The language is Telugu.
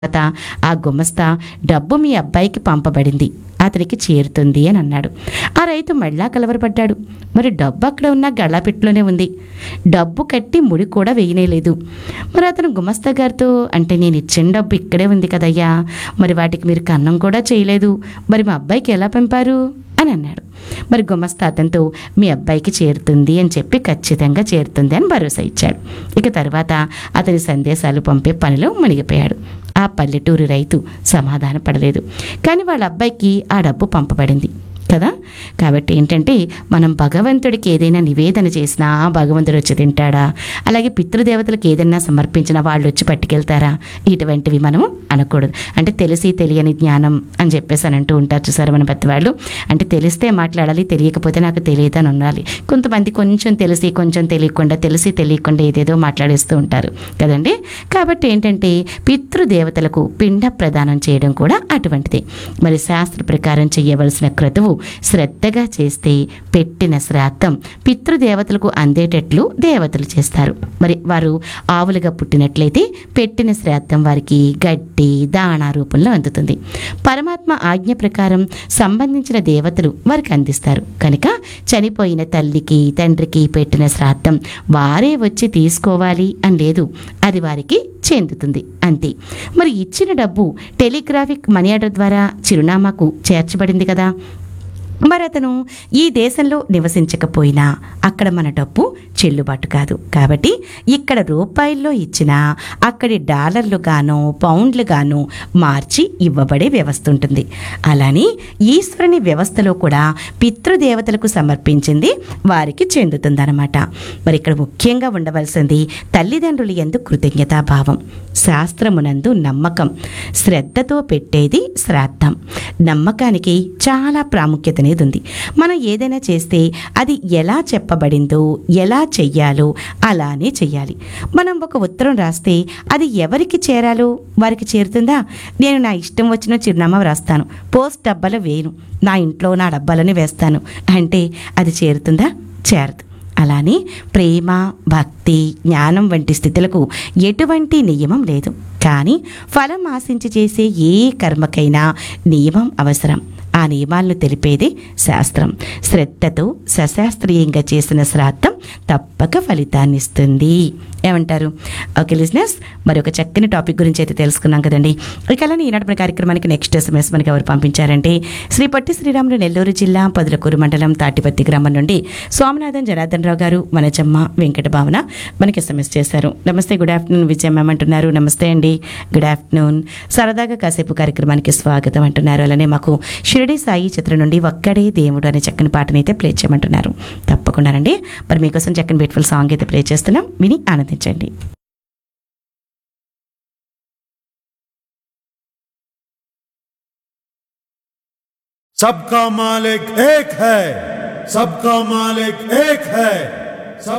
తర్వాత ఆ గుమస్తా డబ్బు మీ అబ్బాయికి పంపబడింది అతనికి చేరుతుంది అని అన్నాడు ఆ రైతు మళ్ళా కలవరపడ్డాడు మరి డబ్బు అక్కడ ఉన్న గళ్ళాపెట్టులోనే ఉంది డబ్బు కట్టి ముడి కూడా వేయనేలేదు మరి అతను గుమస్తా గారితో అంటే నేను ఇచ్చిన డబ్బు ఇక్కడే ఉంది కదయ్యా మరి వాటికి మీరు కన్నం కూడా చేయలేదు మరి మా అబ్బాయికి ఎలా పంపారు అని అన్నాడు మరి గుమస్తా అతనితో మీ అబ్బాయికి చేరుతుంది అని చెప్పి ఖచ్చితంగా చేరుతుంది అని భరోసా ఇచ్చాడు ఇక తర్వాత అతని సందేశాలు పంపే పనిలో మునిగిపోయాడు ఆ పల్లెటూరి రైతు సమాధాన పడలేదు కానీ వాళ్ళ అబ్బాయికి ఆ డబ్బు పంపబడింది కదా కాబట్టి ఏంటంటే మనం భగవంతుడికి ఏదైనా నివేదన చేసినా భగవంతుడు వచ్చి తింటాడా అలాగే పితృదేవతలకు ఏదైనా సమర్పించినా వాళ్ళు వచ్చి పట్టుకెళ్తారా ఇటువంటివి మనము అనకూడదు అంటే తెలిసి తెలియని జ్ఞానం అని చెప్పేసి అని అంటూ ఉంటారు చూసారు మన పెద్దవాళ్ళు అంటే తెలిస్తే మాట్లాడాలి తెలియకపోతే నాకు తెలియదు అని ఉండాలి కొంతమంది కొంచెం తెలిసి కొంచెం తెలియకుండా తెలిసి తెలియకుండా ఏదేదో మాట్లాడేస్తూ ఉంటారు కదండి కాబట్టి ఏంటంటే పితృదేవతలకు పిండ ప్రదానం చేయడం కూడా అటువంటిదే మరి శాస్త్ర ప్రకారం చేయవలసిన క్రతువు శ్రద్ధగా చేస్తే పెట్టిన శ్రాద్ధం పితృదేవతలకు అందేటట్లు దేవతలు చేస్తారు మరి వారు ఆవులుగా పుట్టినట్లయితే పెట్టిన శ్రాద్ధం వారికి గడ్డి దాణా రూపంలో అందుతుంది పరమాత్మ ఆజ్ఞ ప్రకారం సంబంధించిన దేవతలు వారికి అందిస్తారు కనుక చనిపోయిన తల్లికి తండ్రికి పెట్టిన శ్రాద్ధం వారే వచ్చి తీసుకోవాలి అని లేదు అది వారికి చెందుతుంది అంతే మరి ఇచ్చిన డబ్బు టెలిగ్రాఫిక్ మనీ ఆర్డర్ ద్వారా చిరునామాకు చేర్చబడింది కదా మరి అతను ఈ దేశంలో నివసించకపోయినా అక్కడ మన డబ్బు చెల్లుబాటు కాదు కాబట్టి ఇక్కడ రూపాయల్లో ఇచ్చినా అక్కడి డాలర్లు గాను పౌండ్లు గాను మార్చి ఇవ్వబడే వ్యవస్థ ఉంటుంది అలానే ఈశ్వరుని వ్యవస్థలో కూడా పితృదేవతలకు సమర్పించింది వారికి చెందుతుందన్నమాట మరి ఇక్కడ ముఖ్యంగా ఉండవలసింది తల్లిదండ్రులు ఎందు కృతజ్ఞతాభావం శాస్త్రమునందు నమ్మకం శ్రద్ధతో పెట్టేది శ్రాద్ధం నమ్మకానికి చాలా ప్రాముఖ్యత అనేది ఉంది మనం ఏదైనా చేస్తే అది ఎలా చెప్పబడిందో ఎలా చెయ్యాలో అలానే చెయ్యాలి మనం ఒక ఉత్తరం రాస్తే అది ఎవరికి చేరాలో వారికి చేరుతుందా నేను నా ఇష్టం వచ్చిన చిరునామా రాస్తాను పోస్ట్ డబ్బాలో వేయను నా ఇంట్లో నా డబ్బాలని వేస్తాను అంటే అది చేరుతుందా చేరదు అలానే ప్రేమ భక్తి జ్ఞానం వంటి స్థితులకు ఎటువంటి నియమం లేదు కానీ ఫలం ఆశించి చేసే ఏ కర్మకైనా నియమం అవసరం ఆ నియమాలను తెలిపేది శాస్త్రం శ్రద్ధతో సశాస్త్రీయంగా చేసిన శ్రాద్ధం తప్పక ఫలితాన్ని ఇస్తుంది ఏమంటారు ఓకే లిజినెస్ మరి ఒక చక్కని టాపిక్ గురించి అయితే తెలుసుకున్నాం కదండి ఇక అలానే ఈనాటి మన కార్యక్రమానికి నెక్స్ట్ ఎస్ఎంఎస్ మనకి ఎవరు పంపించారంటే శ్రీ పొట్టి శ్రీరాములు నెల్లూరు జిల్లా పదులకూరు మండలం తాటిపత్తి గ్రామం నుండి స్వామినాథన్ జనార్దన్ రావు గారు మనచమ్మ వెంకట భావన మనకి ఎస్ఎంఎస్ చేశారు నమస్తే గుడ్ ఆఫ్టర్నూన్ విజయమ్మ అంటున్నారు నమస్తే అండి గుడ్ ఆఫ్టర్నూన్ సరదాగా కాసేపు కార్యక్రమానికి స్వాగతం అంటున్నారు అలానే మాకు షిరిడి సాయి చిత్రం నుండి ఒక్కడే దేవుడు అనే చక్కని పాటని అయితే ప్లే చేయమంటున్నారు తప్పకుండానండి మరి మీకోసం చక్కని బ్యూటిఫుల్ సాంగ్ అయితే ప్లే చేస్తున్నాం విని ఆనందించండి सबका मालिक एक है सबका मालिक एक है